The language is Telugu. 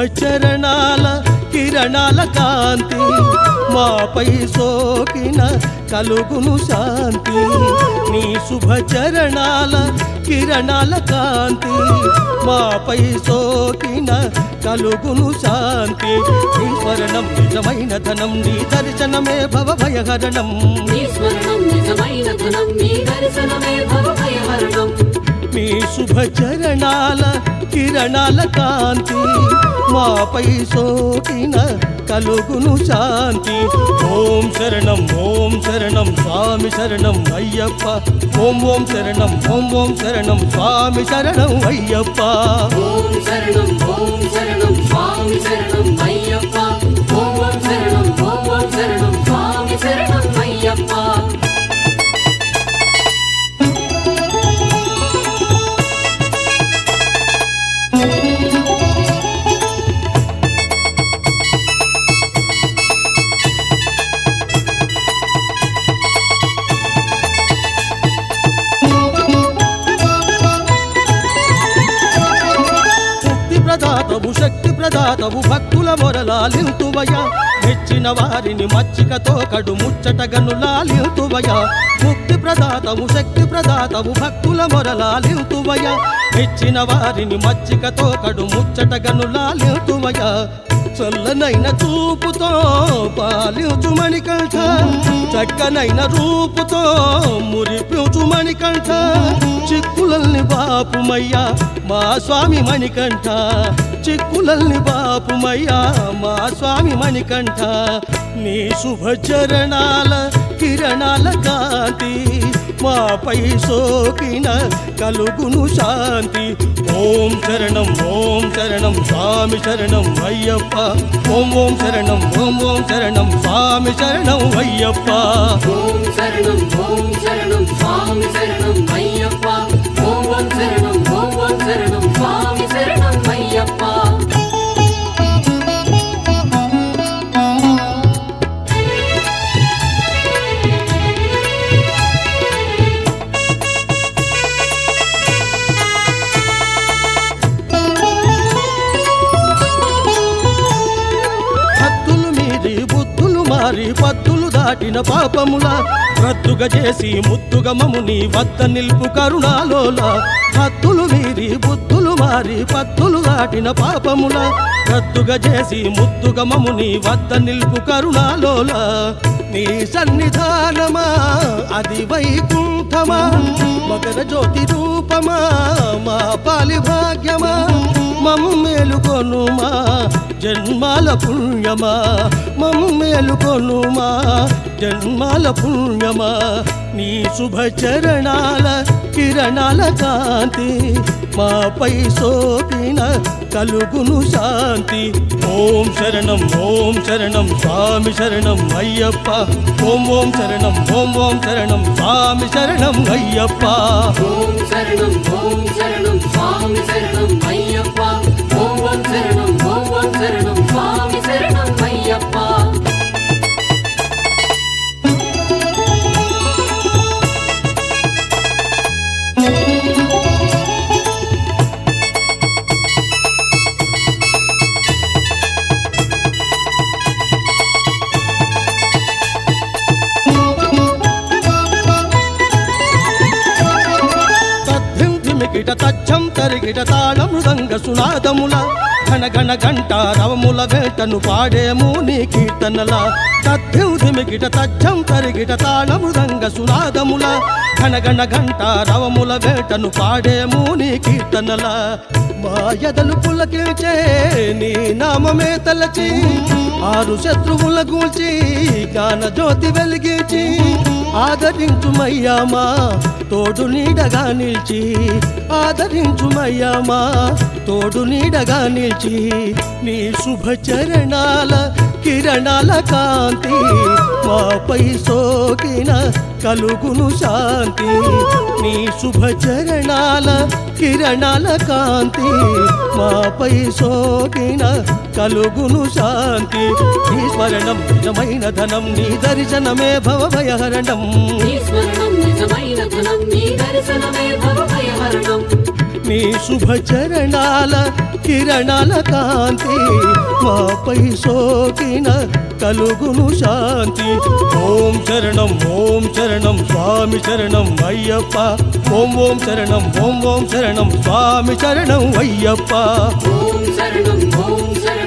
చరణాల కిరణాల కాంతి మాపై సోకిన కలుగును శాంతి నీ శుభ చరణాల కిరణాల కాంతి మాపై సోకిన కలుగును శాంతి నీ స్మరణం నిజమైన ధనం నీ దర్శనమే భవ భయహరణం నీ స్మరణం నిజమైన ధనం నీ దర్శనమే భవభయహరణం మీ శుభ చరణాల కిరణాల కాంతి మాపై సోకిన కలుగును శాంతి ఓం శరణం ఓం శరణం స్వామి శరణం అయ్యప్ప ఓం ఓం శరణం ఓం ఓం శరణం స్వామి శరణం అయ్యప్ప ఓం శరణం ఓం శరణం స్వామి శరణం అయ్యప్ప ఓం ఓం శరణం ఓం ఓం శరణం స్వామి శరణం అయ్యప్ప ముక్తి ప్రదాతవు శక్తి ప్రదాతవు భక్తుల మొరలాలింతువయ మెచ్చిన వారిని మచ్చికతో కడు ముచ్చటగను లాలింతువయ ముక్తి ప్రదాతవు శక్తి ప్రదాతవు భక్తుల మొరలాలింతువయ మెచ్చిన వారిని మచ్చికతో కడు ముచ్చటగను లాలింతువయ చల్లనైన చూపుతో పాలించు మణికంఠ చక్కనైన రూపుతో మురిపించు మణికంఠ చిక్కులల్ని బాపుమయ్యా మా స్వామి మణికంఠ చిక్కులల్ని బాపుమయ్యా మా స్వామి మణికంఠ నీ శుభ చరణాల కిరణాల కాంతి మాపై సోకిన కలుగును శాంతి ఓం శరణం ఓం శరణం స్వామి శరణం అయ్యప్ప ఓం ఓం శరణం ఓం ఓం శరణం స్వామి శరణం అయ్యప్ప ఓం శరణం ఓం శరణం స్వామి శరణం అయ్యప్ప ఓం ఓం శరణం ఓం ఓం శరణం స్వామి శరణం అయ్యప్ప హద్దులు మీరి బుద్ధులు మారి పద్దులు దాటిన పాపముల రద్దుగా చేసి ముద్దుగా మముని వద్ద నిల్పు కరుణాలోల హద్దులు మీరి బుద్ధులు మారి పద్దులు దాటిన పాపముల రద్దుగా చేసి ముద్దుగా మముని వద్ద నిల్పు కరుణాలోల నీ సన్నిధానమా అది వైకుంఠమా మకర జ్యోతి రూపమా మా పాలి భాగ్యమా మమ్ము మేలుకొనుమా జన్మాల పుణ్యమా మమ్ము మేలుకొనుమా జన్మాల పుణ్యమా నీ శుభ చరణాల కిరణాల కాంతి మాపై సోకిన కలుగును శాంతి ఓం శరణం ఓం శరణం స్వామి శరణం అయ్యప్ప ఓం ఓం శరణం ఓం ఓం శరణం స్వామి శరణం అయ్యప్ప ఓం శరణం ఓం శరణం స్వామి శరణం అయ్యప్ప ఓం ఓం శరణం ఓం ఓం శరణం స్వామి శరణం అయ్యప్ప తద్ధింధిమికిట తచ్చం తరిగిట తాళ మృదంగ సునాదముల ఘన ఘన గంట రవముల వేటను పాడేము నీ కీర్తనల తద్ధింధిమికిట తచ్చం తరిగిట తాళ మృదంగ సునాదముల ఘన ఘన గంట రవముల వేటను పాడేము నీ కీర్తనల మా ఎదలు పులకిల్చే నీ నామమే తలచి ఆరు శత్రువుల గూల్చి జ్ఞాన జ్యోతి వెలిగించి ఆదరించుమయ్యామా తోడు నీడగా నిలిచి ఆదరించుమయ్యామా తోడు నీడగా నిలిచి నీ శుభ చరణాల కిరణాల కాంతి మాపై సోకిన కలుగును శాంతి నీ శుభ చరణాల కిరణాల కాంతి మాపై సోకిన కలుగును శాంతి నీ స్మరణం నిజమైన ధనం నీ దర్శనమే భవభయహరణం నీ స్మరణం నిజమైన ధనం నీ దర్శనమే భవభయహరణం నీ శుభ చరణాల కిరణాల కాంతి మాపై సోకిన కలుగును శాంతి ఓం శరణం ఓం శరణం స్వామి శరణం అయ్యప్ప ఓం ఓం శరణం ఓం ఓం శరణం స్వామి శరణం అయ్యప్ప ఓం శరణం ఓం శరణం